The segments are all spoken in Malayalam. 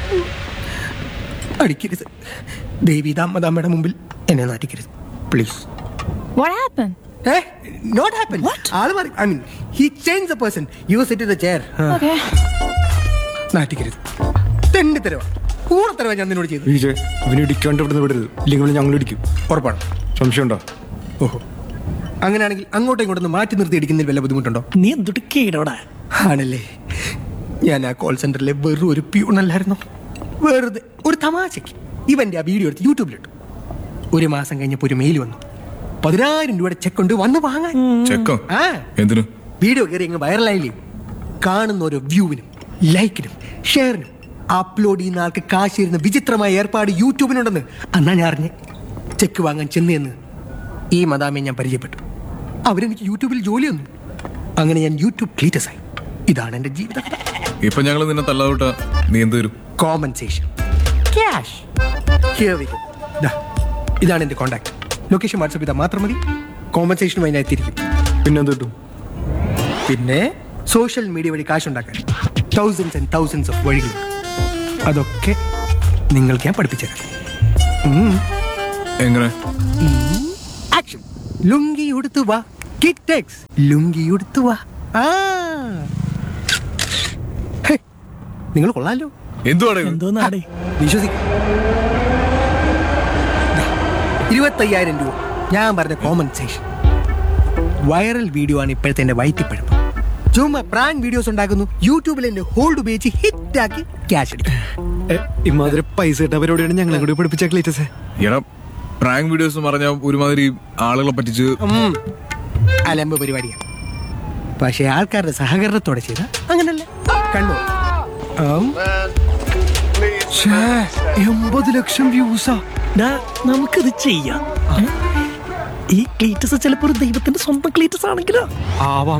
അടിക്കരുത് ദേവി ദാമദാമ്മയുടെ മുമ്പിൽ എന്നെ നാട്ടിക്കരുത് please What happened? A not happen ആള് മാറി I mean he change the person you sit in the chair Okay. നാട്ടിക്കരുത് തെണ്ടി തരവാ കൂടെ തരവാ ഞാൻ നിന്നോട് ചെയ്തു വിജയ് ഇവന് ഇടിക്കാണ്ട് ഇവിടുന്ന് വിടരുത് ഇല്ലെങ്കിൽ ഞങ്ങൾ ഇടിക്കും ഉറപ്പാണ് സംശയമുണ്ടോ ഓഹോ അങ്ങനെയാണെങ്കിൽ അങ്ങോട്ടും ഇങ്ങോട്ടൊന്ന് മാറ്റി നിർത്തി അടിക്കുന്നതിൽ വല്ല ബുദ്ധിമുട്ടുണ്ടോ നീ എന്തൊട്ട് കേടോടാ ആണല്ലേ ഞാൻ ആ കോൾ സെന്ററിലെ വെറും ഒരു പ്യൂണല്ലായിരുന്നു വെറുതെ ഒരു തമാശയ്ക്ക് ഇവന്റെ ആ വീഡിയോ എടുത്ത് യൂട്യൂബിലിട്ടു ഒരു മാസം കഴിഞ്ഞപ്പോൾ ഒരു മെയിൽ വന്നു പതിനായിരം രൂപയുടെ ചെക്ക് ഉണ്ട് വന്ന് വാങ്ങാൻ ചെക്കോ ആ എന്തിനു വീഡിയോ കയറി അങ്ങ് വൈറലായില്ലേ കാണുന്ന ഓരോ വ്യൂവിനും ലൈക്കിനും ഷെയറിനും അപ്ലോഡ് ചെയ്യുന്ന ആൾക്ക് കാശ് തരുന്ന വിചിത്രമായ ഏർപ്പാട് യൂട്യൂബിനുണ്ടെന്ന് അന്നാ ഞാൻ അറിഞ്ഞ് ചെക്ക് വാങ്ങാൻ ചെന്നെന്ന് ഈ മദാമെ ഞാൻ പരിചയപ്പെട്ടു അവരെനിക്ക് യൂട്യൂബിൽ ജോലി വന്നു അങ്ങനെ ഞാൻ യൂട്യൂബ് ക്ലീറ്റസ് ആയി ഇതാണ് എൻ്റെ ജീവിതം ഇപ്പൊ ഞങ്ങൾ നിന്നെ തള്ളാവിട്ട നീ എന്ത് തരും കോമ്പൻസേഷൻ ക്യാഷ് ഇതാണ് എൻ്റെ കോൺടാക്ട് ലൊക്കേഷൻ വാട്സപ്പ് ചെയ്താൽ മാത്രം മതി കോമ്പൻസേഷനുമായി ഞാൻ എത്തിയിരിക്കും പിന്നെ എന്ത് കിട്ടും പിന്നെ സോഷ്യൽ മീഡിയ വഴി കാശുണ്ടാക്കാൻ തൗസൻഡ്സ് ആൻഡ് തൗസൻഡ്സ് ഓഫ് വഴികളുണ്ട് അതൊക്കെ നിങ്ങൾക്ക് ഞാൻ പഠിപ്പിച്ചുതരാം എങ്ങനെ ആക്ഷൻ ലുങ്കി ഉടുത്തു വാ കിറ്റെക്സ് ലുങ്കി ഉടുത്തു വാ ആ ഹേ, നിങ്ങൾ കൊള്ളാലോ എന്തുവാണ് ഇത്? എന്തോന്നാടേ വിശ്വസിക്കും ഇരുപത്തയ്യായിരം രൂപ ഞാൻ പറഞ്ഞ കോമ്പൻസേഷൻ വൈറൽ വീഡിയോ ആണ് ഇപ്പോഴത്തെ എന്റെ വയറ്റിപ്പഴപ്പ് ചുമ്മാ പ്രാങ്ക് വീഡിയോസ് ഉണ്ടാക്കുന്നു യൂട്യൂബിൽ എന്റെ ഹോൾഡ് ഉപയോഗിച്ച് ഹിറ്റാക്കി ക്യാഷ് എടുക്കും ഇമാതിരി പൈസ കിട്ടാൻ പരിപാടിയാണ് ഞങ്ങളെ കൂടി പഠിപ്പിച്ച ക്ലീറ്റസേ എടാ പ്രാങ്ക് വീഡിയോസ് പറഞ്ഞ ഒരുമാതിരി ആളുകളെ പറ്റിച്ച് ഉം. അലമ്പ് പരിപാടിയാണ് പക്ഷെ ആൾക്കാരുടെ സഹകരണത്തോടെ ചെയ്ത അങ്ങനല്ല കണ്ടു ആം. എൺപത് ലക്ഷം വ്യൂസാ ഡാ നമുക്കിത് ചെയ്യാം ഏ? ഈ ക്ലീറ്റസ് ചിലപ്പോ ഒരു ദൈവത്തിന്റെ സ്വന്തം ക്ലീറ്റസ് ആണെങ്കിലോ ആവാം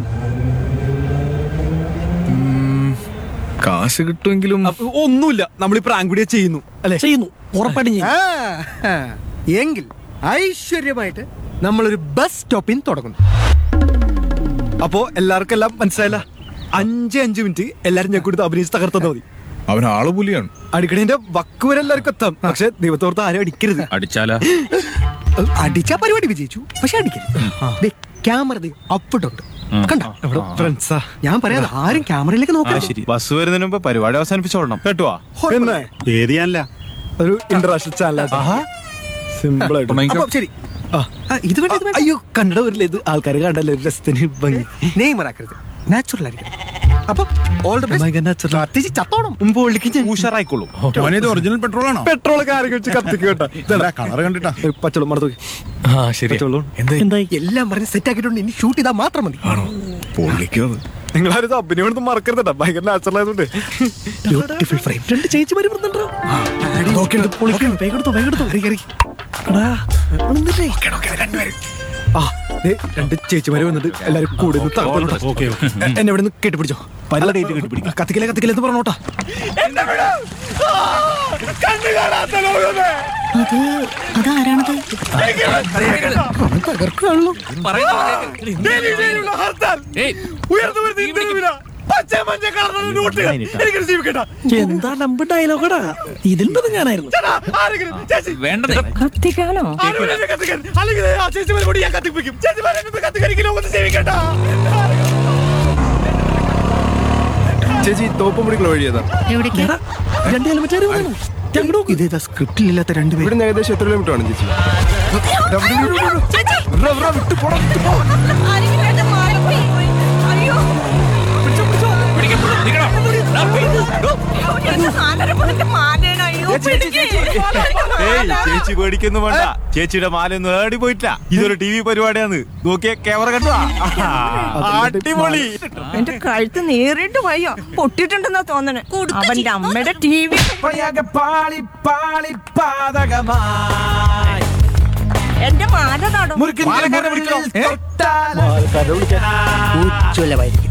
കാശ് കിട്ടുമെങ്കിലും അപ്പൊ ഒന്നുമില്ല നമ്മൾ ഈ പ്രാങ്ക് വീഡിയോ ചെയ്യുന്നു അല്ലെ ചെയ്യുന്നു ഉറപ്പായിട്ടും ചെയ്യും ആ, ആ. എങ്കിൽ ഐശ്വര്യമായിട്ട് നമ്മളൊരു ബസ് സ്റ്റോപ്പിൽ തുടങ്ങുന്നു അപ്പോ എല്ലാവർക്കും എല്ലാം മനസ്സിലായില്ല അഞ്ച് അഞ്ച് മിനിറ്റ് എല്ലാരും ഞാൻ കൊടുത്ത് അഭിനയിച്ച് തകർത്തന്നാ മതി അവൻ ആള് പുലിയാണ് അടിക്കണേന്റെ വക്ക് വരെ എല്ലാവർക്കും എത്താം പക്ഷെ ദൈവത്തോർത്ത് ആരും അടിക്കരുത് അടിച്ചാലാ അടിച്ച പരിപാടി വിജയിച്ചു പക്ഷെ അടിക്കരുത് ക്യാമറ അപ്പിട്ടുണ്ട് കണ്ട ഇവിടെ ഫ്രണ്ട്സാ ഞാൻ പറയാതെ ആരും ക്യാമറയിലേക്ക് നോക്കാം ബസ് വരുന്നതിന് മുമ്പ് പരിപാടി അവസാനിപ്പിച്ചോളണം കേട്ടുവാ പിന്നെ ഏരിയാനല്ല ഒരു ഇന്റർനാഷണൽ ചാനലാണ് സിമ്പിൾ ആയിട്ട് അപ്പൊ ശരി ആ. ആ, ഇത് വേണ്ട ഇത് വേണ്ട അയ്യോ കണ്ടിട വരില്ല ഇത് ആൾക്കാർ കണ്ടല്ലേ ഒരു രസത്തിന് ഭംഗി നെയ്മർ ആക്കരുത് നാച്ചുറൽ ആയിരിക്കും അപ്പൊ ഓൾ ദ ഭയങ്കര ബെസ്റ്റ് natural. കത്തിച്ച് ചത്തോണം മുമ്പ് ഒളിക്ക് ഞാൻ ഉഷാറായിക്കോളൂ ഇത് ഒറിജിനൽ പെട്രോൾ ആണോ പെട്രോൾ ഒക്കെ ആരെങ്കിലും വെച്ച് കത്തിക്ക് കേട്ടോ കളർ കണ്ടിട്ടാ പച്ചവെള്ളം മറന്നു ആ ശരി പച്ചവെള്ളം എന്തായി എല്ലാം പറഞ്ഞ് സെറ്റ് ആക്കിയിട്ടുണ്ട് ഇനി ഷൂട്ട് ചെയ്താൽ മാത്രം മതി പൊള്ളിക്കോ അത് നിങ്ങളാരും അഭിനയം മറക്കരുത് കേട്ടോ ഭയങ്കര നാച്ചുറൽ ആയതുകൊണ്ട് ബ്യൂട്ടിഫുൾ ഫ്രെയിം രണ്ട് ചേച്ചിമാര് വരുന്നുണ്ടോ പൊളിക്കണം വേഗം എടുത്തോ വേഗം എടുത്തോ എടാ, ഒന്നില്ലേ? ആ ദേ, രണ്ട് ചേച്ചിമാര് വന്നിട്ട് എല്ലാരും കൂടി നിന്ന് തകർത്തോട്ടോ. എന്നെ ഇവിടെ നിന്ന് കെട്ടിപ്പിടിച്ചോ പല ഡേറ്റ് കെട്ടിപ്പിടിക്കും കത്തിക്കലേ കത്തിക്കലേ എന്ന് പറഞ്ഞോട്ടാ അതാരാണത് തകർക്കുകയാണല്ലോ എന്താ നമ്പർ ഡയലോഗടാ ഇതിൽ പെടും ഞാനായിരുന്നു കത്തിക്കാനോ ചേച്ചി തോപ്പം പിടിക്കുള്ള വഴി ഏതാ എവിടേക്ക് എടാ, രണ്ട് ഹെൽമെറ്റ് വന്നു ഞങ്ങളുടെ ഇതേതാ സ്ക്രിപ്റ്റിലില്ലാത്ത രണ്ടുപേരും ഇവിടെ നിന്ന് ഏകദേശം എത്ര കിലോമീറ്റർ ആണ് ചേച്ചി ഏയ് ചേച്ചി പേടിക്കൊന്നും വേണ്ട ചേച്ചിയുടെ മാലൊന്നും ഏടി പോയിട്ടില്ല ഇതൊരു ടി വി പരിപാടിയാണ് നോക്കിയ ക്യാമറ കണ്ടു അടിപൊളി എന്റെ കഴുത്ത് നേരിട്ട് വയ്യ പൊട്ടിട്ടുണ്ടെന്നാ തോന്നണേ അവന്റെ അമ്മയുടെ ടി വി എന്റെ മാല നടും ഉജ്ജ്വലമായിരിക്കും